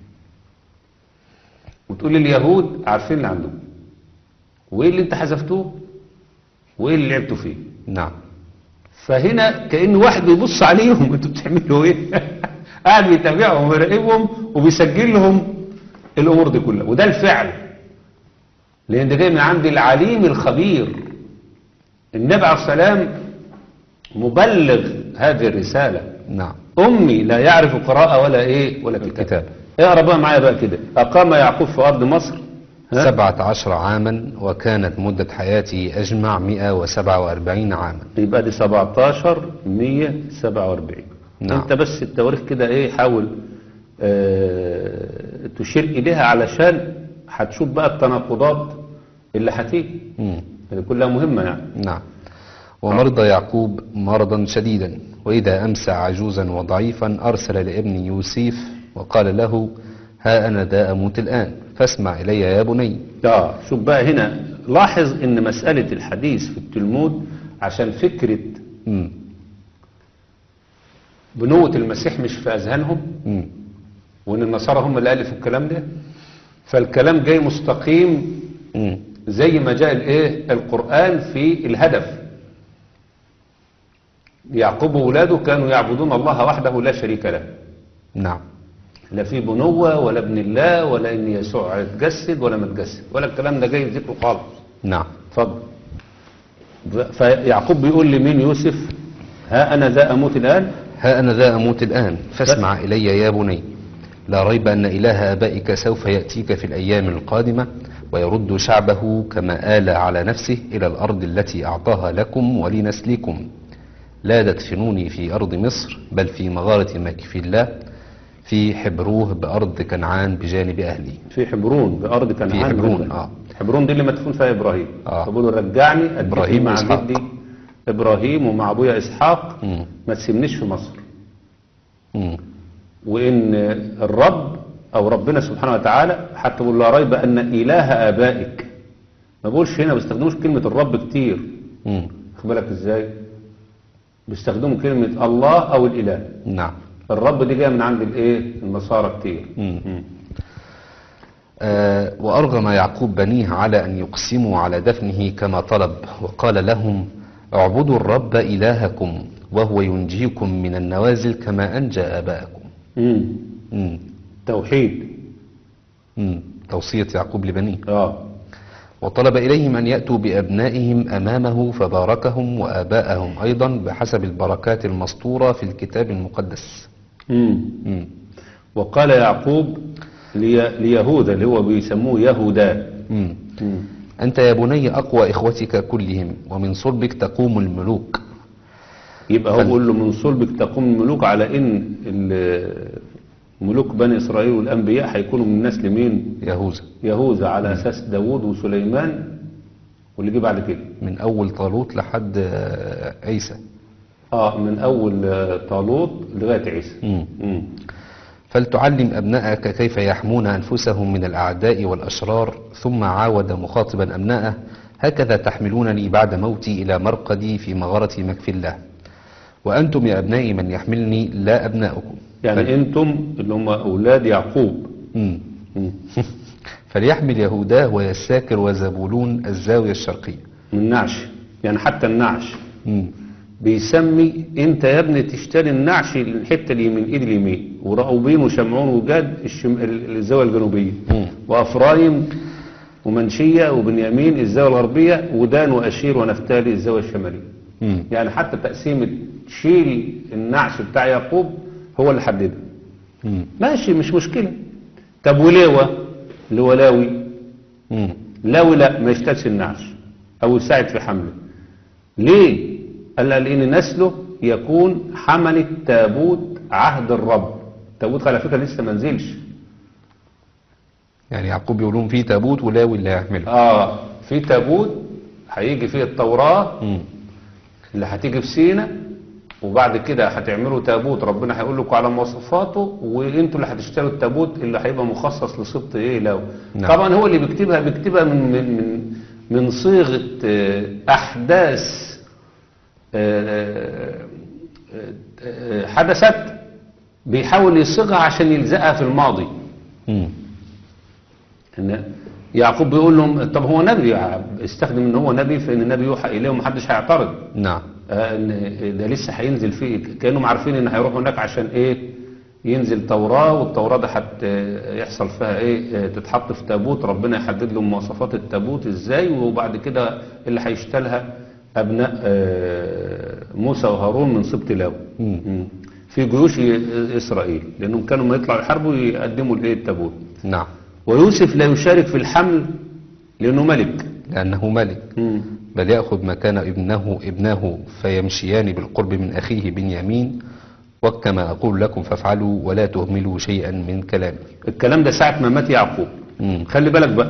وتقول لليهود عارفين اللي عندكم وايه اللي انت حذفتوه وايه اللي لعبتوا فيه نعم فهنا كأن واحد بيبص عليهم انتوا بتعملوا ايه قاعد بيتابعهم ويراقبهم وبيسجل لهم الامور دي كلها وده الفعل لان ده جاي من عند العليم الخبير النبي عليه السلام مبلغ هذه الرسالة نعم أمي لا يعرف قراءة ولا إيه ولا كتاب الكتاب. اقرا بقى معايا بقى كده أقام يعقوب في أرض مصر ها؟ سبعة عشر عاما وكانت مدة حياته أجمع مئة وسبعة وأربعين عاما يبقى دي 17 147 نعم. انت بس التواريخ كده ايه حاول اه تشير اليها علشان هتشوف بقى التناقضات اللي هتيجي مم. اللي كلها مهمة يعني نعم ومرض يعقوب مرضا شديدا وإذا أمسى عجوزا وضعيفا أرسل لابن يوسف وقال له ها أنا ذا أموت الآن فاسمع إلي يا بني اه شوف بقى هنا لاحظ ان مسألة الحديث في التلمود عشان فكرة مم. بنوة المسيح مش في اذهانهم مم. وان النصارى هم اللي الفوا الكلام ده فالكلام جاي مستقيم مم. زي ما جاء الايه القرآن في الهدف يعقوب وولاده كانوا يعبدون الله وحده لا شريك له نعم لا في بنوة ولا ابن الله ولا ان يسوع اتجسد ولا ما اتجسد ولا الكلام ده جاي في ذكره خالص نعم اتفضل فيعقوب بيقول لمين يوسف ها انا ذا اموت الان ها أنا ذا أموت الآن فاسمع إلي يا بني لا ريب أن إله آبائك سوف يأتيك في الأيام القادمة ويرد شعبه كما آل على نفسه إلى الأرض التي أعطاها لكم ولنسلكم لا تدفنوني في أرض مصر بل في مغارة مكف الله في حبروه بأرض كنعان بجانب أهلي في حبرون بارض كنعان في حبرون، جدا. آه. حبرون دي اللي مدفون فيها ابراهيم آه. فبيقولوا رجعني إبراهيم ابراهيم مع وإسحاق. جدي ابراهيم ومع ابويا اسحاق مم. ما تسيبنيش في مصر مم. وان الرب او ربنا سبحانه وتعالى حتى بيقول لا ريب ان اله ابائك ما بقولش هنا ما بيستخدموش كلمه الرب كتير مم. خد بالك ازاي بيستخدموا كلمه الله او الاله نعم الرب دي جايه من عند الايه النصارى كتير مم. مم. آه، وأرغم يعقوب بنيه على أن يقسموا على دفنه كما طلب وقال لهم اعبدوا الرب إلهكم وهو ينجيكم من النوازل كما أنجى آباءكم مم. مم. توحيد مم. توصية يعقوب لبنيه اه وطلب إليهم أن يأتوا بأبنائهم أمامه فباركهم وآباءهم أيضا بحسب البركات المسطورة في الكتاب المقدس مم. مم. وقال يعقوب لي- ليهوذا اللي هو بيسموه يهودا مم. أنت يا بني أقوى إخوتك كلهم ومن صلبك تقوم الملوك يبقى هو فن- بيقول له من صلبك تقوم الملوك على ان ال- ملوك بني اسرائيل والانبياء هيكونوا من نسل مين يهوذا يهوذا على اساس داوود وسليمان واللي جه بعد كده من أول طالوت لحد آه، عيسى اه من اول آه، طالوت لغايه عيسى مم. مم. فلتعلم أبنائك كيف يحمون أنفسهم من الأعداء والأشرار ثم عاود مخاطبا أبنائه هكذا تحملونني بعد موتي إلى مرقدي في مغارة مكف الله وأنتم يا أبنائي من يحملني لا أبناؤكم يعني انتم اللي هم اولاد يعقوب مم. مم. فليحمل يهوداه ويساكر وزبولون الزاوية الشرقية من نعش يعني حتى النعش مم. بيسمي انت يا ابني تشتري النعش الحته اليمين ايد اليمين وراؤوبين وشمعون وجاد الشم... ال- الزاويه الجنوبيه مم. وافرايم ومنشيه وبنيامين الزاويه الغربيه ودان واشير ونفتالي الزاويه الشماليه مم. يعني حتى تقسيمه شيل النعش بتاع يعقوب هو اللي حددها مم. ماشي مش مشكله طب وليوه اللي هو لاوي مم. لاوي لا ما يشتغلش النعش او يساعد في حمله ليه قال لان نسله يكون حملة تابوت عهد الرب تابوت على فكرة لسه ما نزلش يعني يعقوب يقولون في تابوت ولاوي اللي هيحمله اه في تابوت هيجي فيه التوراة مم. اللي هتيجي في سينا وبعد كده هتعملوا تابوت ربنا هيقول لكم على مواصفاته وانتوا اللي هتشتروا التابوت اللي هيبقى مخصص لسبط ايه لو نعم. طبعا هو اللي بيكتبها بيكتبها من من من, من صيغه آه، احداث آه، آه، آه، حدثت بيحاول يصيغها عشان يلزقها في الماضي مم. ان يعقوب بيقول لهم طب هو نبي استخدم ان هو نبي فان النبي يوحى اليه ومحدش هيعترض نعم آه، ان ده لسه هينزل فيه كانهم عارفين ان هيروحوا هناك عشان ايه ينزل توراة والتوراة ده حت يحصل فيها ايه آه، تتحط في تابوت ربنا يحدد لهم مواصفات التابوت ازاي وبعد كده اللي هيشتلها ابناء آه، موسى وهارون من سبط لاوي مم. مم. في جيوش ي- اسرائيل لانهم كانوا ما يطلعوا يحاربوا يقدموا الايه التابوت نعم ويوسف لا يشارك في الحمل لانه ملك لأنه ملك مم. بل يأخذ مكان ابنه ابنه فيمشيان بالقرب من أخيه بنيامين وكما أقول لكم فافعلوا ولا تهملوا شيئا من كلامي الكلام ده ساعة ما مات يعقوب مم. خلي بالك بقى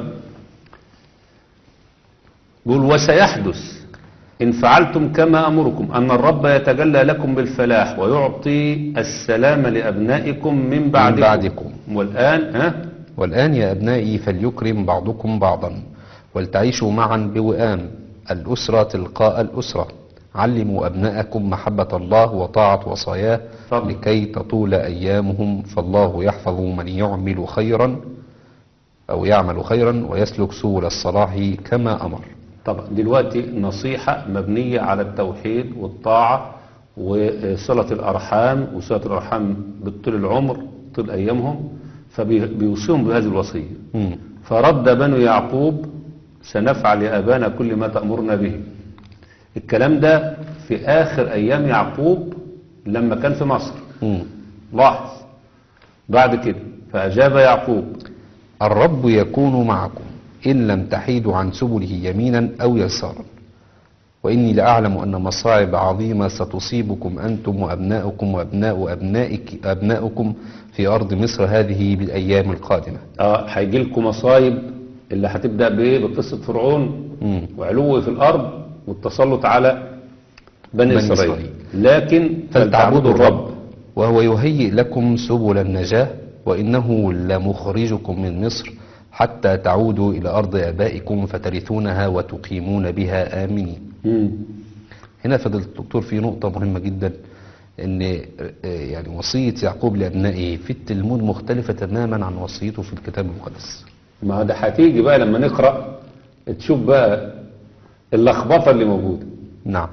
بيقول وسيحدث إن فعلتم كما أمركم أن الرب يتجلى لكم بالفلاح ويعطي السلام لأبنائكم من بعدكم, بعدكم. والآن ها والآن يا أبنائي فليكرم بعضكم بعضا ولتعيشوا معا بوئام الأسرة تلقاء الأسرة علموا أبناءكم محبة الله وطاعة وصاياه طبعا. لكي تطول أيامهم فالله يحفظ من يعمل خيرا أو يعمل خيرا ويسلك سبل الصلاح كما أمر طبعا دلوقتي نصيحة مبنية على التوحيد والطاعة وصلة الأرحام وصلة الأرحام بطول العمر طول أيامهم فبيوصيهم بهذه الوصية مم. فرد بنو يعقوب سنفعل يا أبانا كل ما تأمرنا به الكلام ده في آخر أيام يعقوب لما كان في مصر مم. لاحظ بعد كده فأجاب يعقوب الرب يكون معكم إن لم تحيدوا عن سبله يمينا أو يسارا وإني لأعلم أن مصاعب عظيمة ستصيبكم أنتم وأبناؤكم وأبناء أبنائك أبناؤكم في أرض مصر هذه بالأيام القادمة اه هيجي لكم مصايب اللي هتبدأ بإيه بقصة فرعون مم. وعلوه في الأرض والتسلط على بني, بني إسرائيل. إسرائيل. لكن فلتعبدوا الرب وهو يهيئ لكم سبل النجاة وإنه لمخرجكم من مصر حتى تعودوا إلى أرض آبائكم فترثونها وتقيمون بها آمنين مم. هنا فضل الدكتور في نقطة مهمة جدا ان آه، يعني وصية يعقوب لأبنائه في التلمود مختلفة تماما عن وصيته في الكتاب المقدس ما ده هتيجي بقى لما نقرأ تشوف بقى اللخبطة اللي موجودة نعم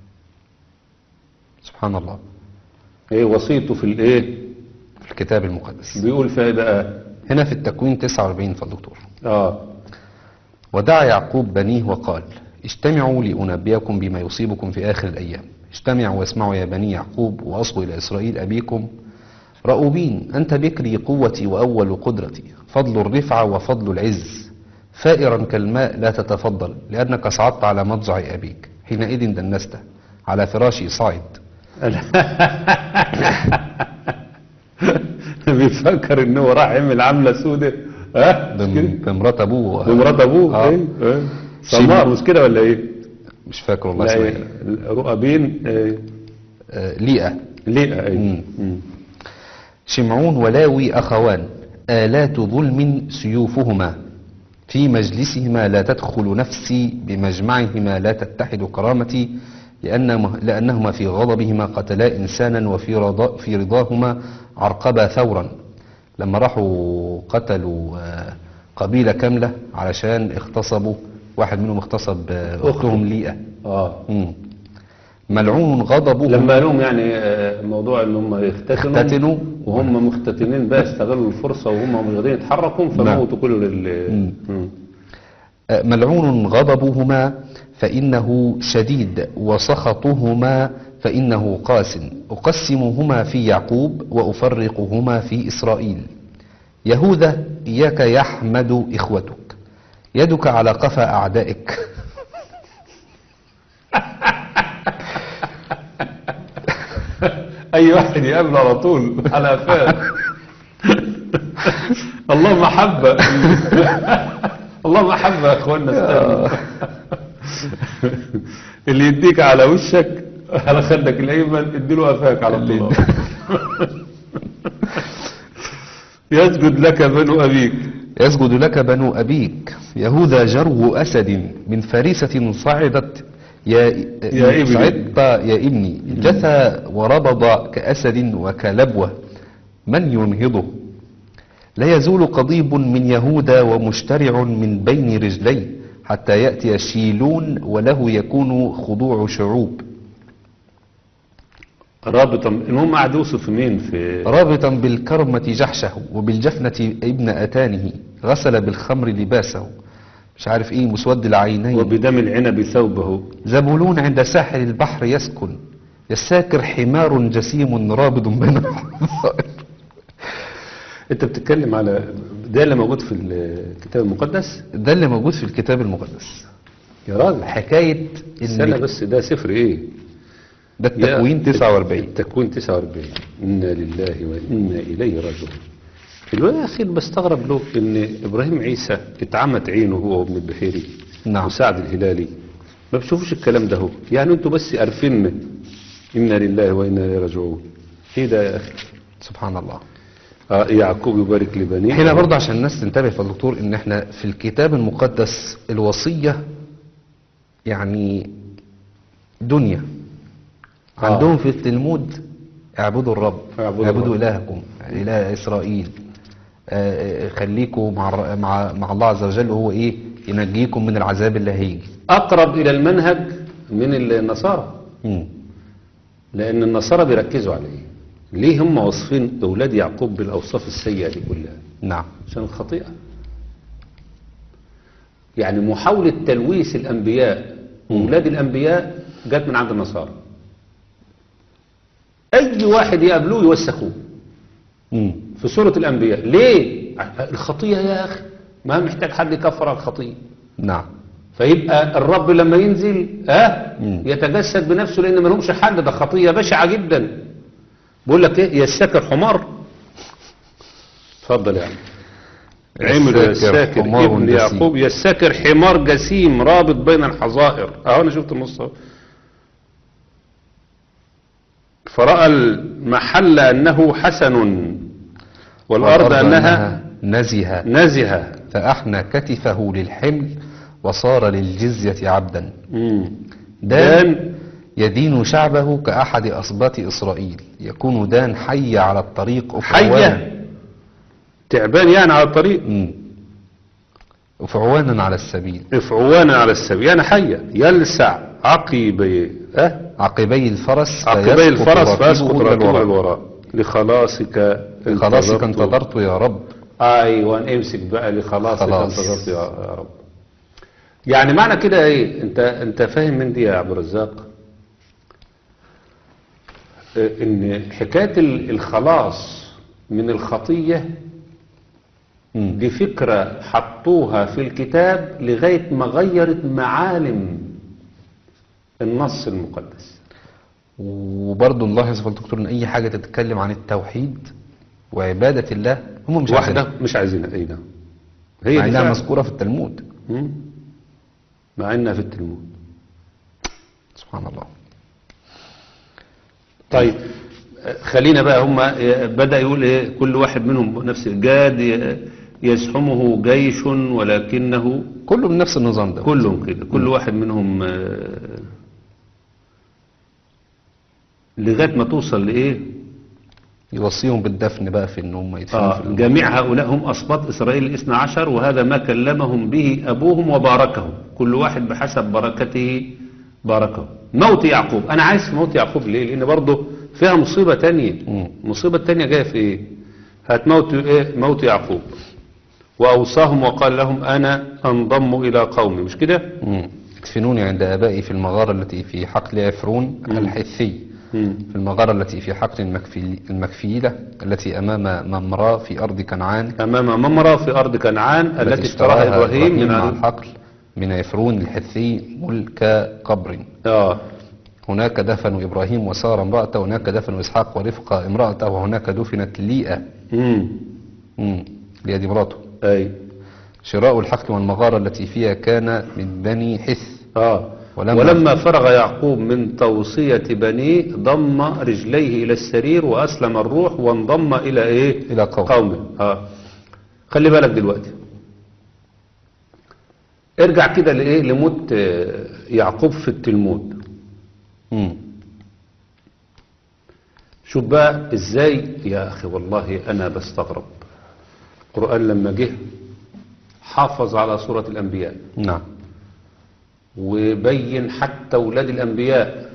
سبحان الله ايه وصيته في الايه في الكتاب المقدس بيقول فيها إيه بقى هنا في التكوين 49 فالدكتور اه ودعا يعقوب بنيه وقال اجتمعوا لأنبئكم بما يصيبكم في آخر الأيام اجتمعوا واسمعوا يا بني يعقوب وأصغوا إلى إسرائيل أبيكم رأوبين أنت بكري قوتي وأول قدرتي فضل الرفعة وفضل العز فائرا كالماء لا تتفضل لأنك صعدت على مضجع أبيك حينئذ دنسته على فراشي صعد بيفكر ان هو راح يعمل عملة سودة ها مش كده؟ بم- بمرات أبوه بمرات ابوه آه. ايه ايه سمار مش كده ولا ايه مش فاكر والله لا اسمها ايه إيه. رؤابين ايه آه، ليئة ليه ايه مم. مم. شمعون ولاوي أخوان آلات ظلم سيوفهما في مجلسهما لا تدخل نفسي بمجمعهما لا تتحد كرامتي لأنهما, لأنهما في غضبهما قتلا إنسانا وفي رضا في رضاهما عرقبا ثورا لما راحوا قتلوا آه، قبيلة كاملة علشان اغتصبوا واحد منهم اغتصب آه، أختهم ليئة اه مم. ملعون غضبه لما لهم يعني آه، موضوع ان هم يختتنوا اختتنوا. وهم مختتنين بقى استغلوا الفرصه وهم مش قادرين يتحركوا فموتوا كل ال مم. مم. ملعون غضبهما فإنه شديد وسخطهما فإنه قاس أقسمهما في يعقوب وأفرقهما في إسرائيل يهوذا إياك يحمد إخوتك يدك على قفا أعدائك اي واحد يقابله على طول على قفاه الله محبه الله محبه يا اخوانا استنوا اللي يديك على وشك على خدك الايمن اديله قفاك على طول يسجد لك بنو ابيك يسجد لك بنو أبيك يهوذا جرو أسد من فريسة صعدت يا, يا ابني. صعدت يا ابني جثى وربض كأسد وكلبوة من ينهضه لا يزول قضيب من يهوذا ومشترع من بين رجليه حتى يأتي شيلون وله يكون خضوع شعوب رابطا المهم قاعد يوصف مين في رابطا بالكرمة جحشه وبالجفنة ابن أتانه غسل بالخمر لباسه مش عارف ايه مسود العينين وبدم العنب ثوبه زبولون عند ساحل البحر يسكن يساكر حمار جسيم رابض بين الحظائر انت بتتكلم على ده اللي موجود في الكتاب المقدس ده اللي موجود في الكتاب المقدس يا راجل حكاية استنى إن بس ده سفر ايه ده التكوين 49 التكوين 49 إنا لله وإنا إليه راجعون في الآخر بستغرب له إن إبراهيم عيسى اتعمت عينه هو وابن البحيري نعم. وسعد الهلالي ما بتشوفوش الكلام ده هو يعني انتوا بس عارفين إنا لله وإنا إليه راجعون ايه ده يا أخي سبحان الله آه يعقوب يبارك لبنيه هنا برضه عشان الناس تنتبه يا دكتور ان احنا في الكتاب المقدس الوصية يعني دنيا آه. عندهم في التلمود اعبدوا الرب اعبدوا اعبدوا الرب. إلهكم إله إسرائيل آه، آه، خليكوا مع الر- مع مع الله عز وجل هو إيه ينجيكم من العذاب اللي هيجي أقرب إلى المنهج من النصارى مم. لأن النصارى بيركزوا على إيه ليه هم واصفين أولاد يعقوب بالأوصاف السيئة دي كلها نعم عشان الخطيئة يعني محاولة تلويث الأنبياء وأولاد الأنبياء جت من عند النصارى أي واحد يقابلوه يوسخوه مم. في سورة الأنبياء ليه؟ الخطية يا أخي ما محتاج حد يكفر على الخطية نعم فيبقى الرب لما ينزل ها مم. يتجسد بنفسه لأن ما لهمش حل ده خطية بشعة جدا بقول لك إيه يستكر حمار اتفضل يعني عمل الساكر يستاكر حمار ابن جسيم. يعقوب يستاكر حمار جسيم رابط بين الحظائر اهو انا شفت النص اهو. فرأى المحل أنه حسن والأرض أنها نزهة نزهة فأحنى كتفه للحمل وصار للجزية عبدا مم. دان دان يدين شعبه كأحد أصباط إسرائيل يكون دان حي على الطريق أفعوانا حية تعبان يعني على الطريق مم. أفعوانا على السبيل افعوانا على السبيل يعني حية يلسع عقبي أه؟ عقبي الفرس عقبي فيسقط الفرس راكبه فيسقط إلى راكبه الوراء. الوراء لخلاصك خلاصك انتظرت. انتظرت يا رب ايوه امسك بقى لخلاصك خلاص. انتظرت يا يا رب يعني معنى كده ايه انت انت فاهم من دي يا عبد الرزاق اه، ان حكايه ال- الخلاص من الخطيه مم. دي فكره حطوها في الكتاب لغايه ما غيرت معالم النص المقدس وبرضه نلاحظ في الدكتور ان اي حاجه تتكلم عن التوحيد وعباده الله هم مش واحده عايزينها. مش عايزينها ايه ده هي مع دي انها فعلا. مذكوره في التلمود مم. مع انها في التلمود سبحان الله طيب خلينا بقى هم بدأ يقول ايه كل واحد منهم نفس الجاد ي- يزحمه جيش ولكنه كله من نفس النظام ده كلهم كده كل واحد منهم آه، لغاية ما توصل لإيه يوصيهم بالدفن بقى في ان هم يدفنوا في آه الأرض. جميع هؤلاء هم أسباط إسرائيل الاثنى عشر وهذا ما كلمهم به أبوهم وباركهم كل واحد بحسب بركته باركه موت يعقوب أنا عايز في موت يعقوب ليه لأن برضه فيها مصيبة تانية مم. مصيبة تانية جاية في إيه هتموت إيه موت يعقوب وأوصاهم وقال لهم أنا أنضم إلى قومي مش كده مم. ادفنوني عند ابائي في المغاره التي في حقل عفرون الحثي مم. في المغاره التي في حقل المكفي المكفيله التي امام ممراه في ارض كنعان أمام ممرة في أرض كنعان التي اشتراها إبراهيم من مع عن- الحقل من عفرون الحثي ملك قبر آه هناك دفنوا إبراهيم وسارة امرأته هناك دفنوا إسحاق ورفقة امرأته وهناك دفنت ليئة مم. مم. ليئة دي مراته أي شراء الحقل والمغارة التي فيها كان من بني حث آه ولما- ولما, فرغ يعقوب من توصية بنيه ضم رجليه إلى السرير وأسلم الروح وانضم إلى إيه إلى قوم. قومه آه. خلي بالك دلوقتي ارجع كده لإيه لموت آه، يعقوب في التلمود مم. شوف بقى ازاي يا اخي والله انا بستغرب القرآن لما جه حافظ على سورة الانبياء نعم وبين حتى اولاد الانبياء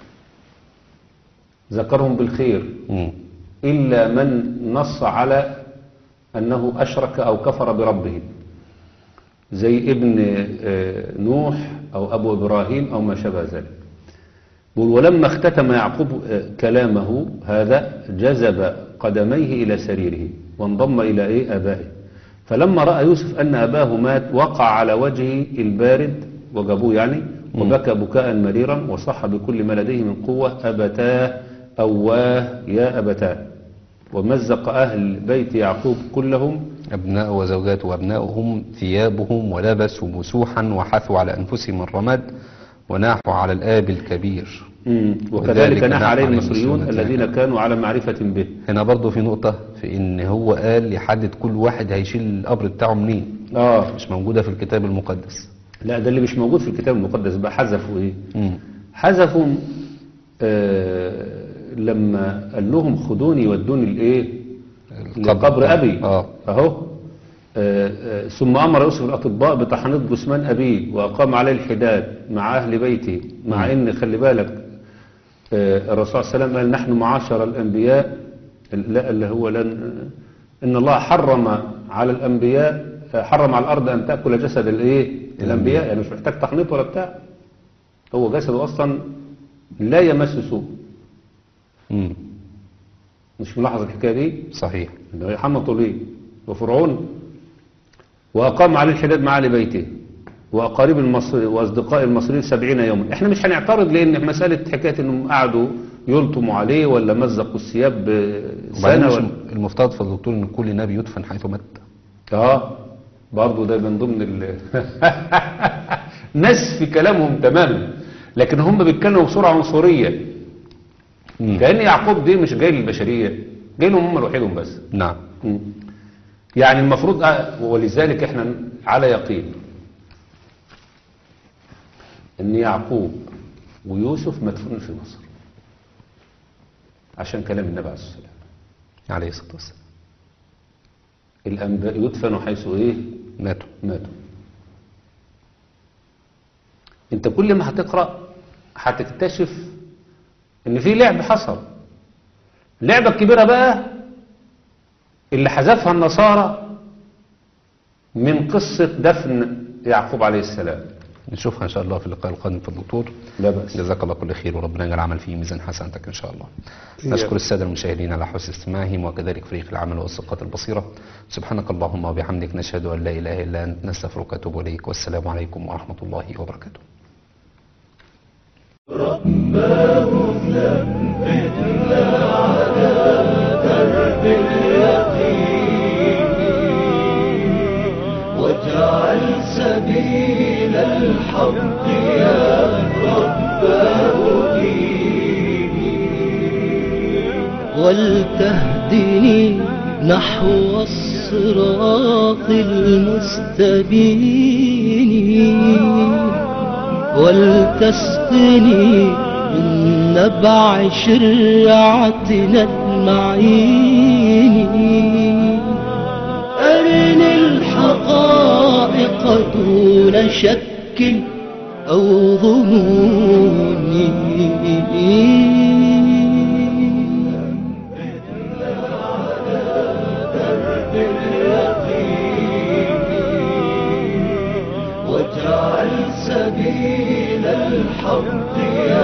ذكرهم بالخير مم. الا من نص على انه اشرك او كفر بربه زي ابن آه، نوح او ابو ابراهيم او ما شابه ذلك بيقول ولما اختتم يعقوب آه، كلامه هذا جذب قدميه إلى سريره وانضم إلى إيه أبائه فلما رأى يوسف أن أباه مات وقع على وجهه البارد وجابوه يعني وبكى بكاء مريرا وصح بكل ما لديه من قوة أبتاه أواه يا أبتاه ومزق أهل بيت يعقوب كلهم أبناء وزوجات وأبناؤهم ثيابهم ولبسوا مسوحا وحثوا على أنفسهم الرماد وناحوا على الآب الكبير مم. وذلك وكذلك نحى نحى عليه عليه المصريون المصريون الذين كانوا على معرفة به هنا برضو في نقطة في إن هو قال يحدد كل واحد هيشيل القبر بتاعه منين آه مش موجودة في الكتاب المقدس لا ده اللي مش موجود في الكتاب المقدس بقى حذفوا ايه مم. حذفوا آه لما قال لهم خدوني ودوني الايه القبر. لقبر ابي آه. اهو آه، آه، ثم امر يوسف الاطباء بتحنيط جثمان ابيه واقام عليه الحداد مع اهل بيته مع ان خلي بالك آه، الرسول صلى الله عليه وسلم قال نحن معاشر الانبياء لا اللي هو لن ان الله حرم على الانبياء آه، حرم على الارض ان تاكل جسد الايه الانبياء يعني مش محتاج تحنيط ولا بتاع هو جسده اصلا لا يمس سوء مم. مش ملاحظ الحكايه دي صحيح انه يحمطوا ليه وفرعون واقام عليه الحداد مع اهل بيته واقارب المصري واصدقاء المصريين سبعين يوما احنا مش هنعترض لان مساله حكايه انهم قعدوا يلطموا عليه ولا مزقوا الثياب وبعدين سنه مش ولا المفترض في الدكتور ان كل نبي يدفن حيث مات اه برضه ده من ضمن ال ناس في كلامهم تماما لكن هم بيتكلموا بصوره عنصريه مم. كان يعقوب دي مش جاي للبشريه جاي لهم هم لوحدهم بس نعم مم. يعني المفروض آه، ولذلك احنا على يقين ان يعقوب ويوسف مدفونين في مصر عشان كلام النبي عليه الصلاه والسلام عليه الصلاة والسلام الانباء يدفنوا حيث ايه ماتوا ماتوا انت كل ما هتقرا هتكتشف ان في لعب حصل اللعبه الكبيره بقى اللي حذفها النصارى من قصه دفن يعقوب عليه السلام نشوفها ان شاء الله في اللقاء القادم في الدكتور لا بأس جزاك الله كل خير وربنا يجعل العمل فيه ميزان حسناتك ان شاء الله إياك. نشكر الساده المشاهدين على حسن استماعهم وكذلك فريق العمل والثقات البصيره سبحانك اللهم وبحمدك نشهد ان لا اله الا انت نستغفرك ونتوب اليك والسلام عليكم ورحمه الله وبركاته واجعل سبيل الحق يا رباه ديني ولتهدني نحو الصراط المستبين ولتسقني من نبع شرعتنا المعين أرني الحقائق دون شك أو ظنون واجعل سبيل الحق يا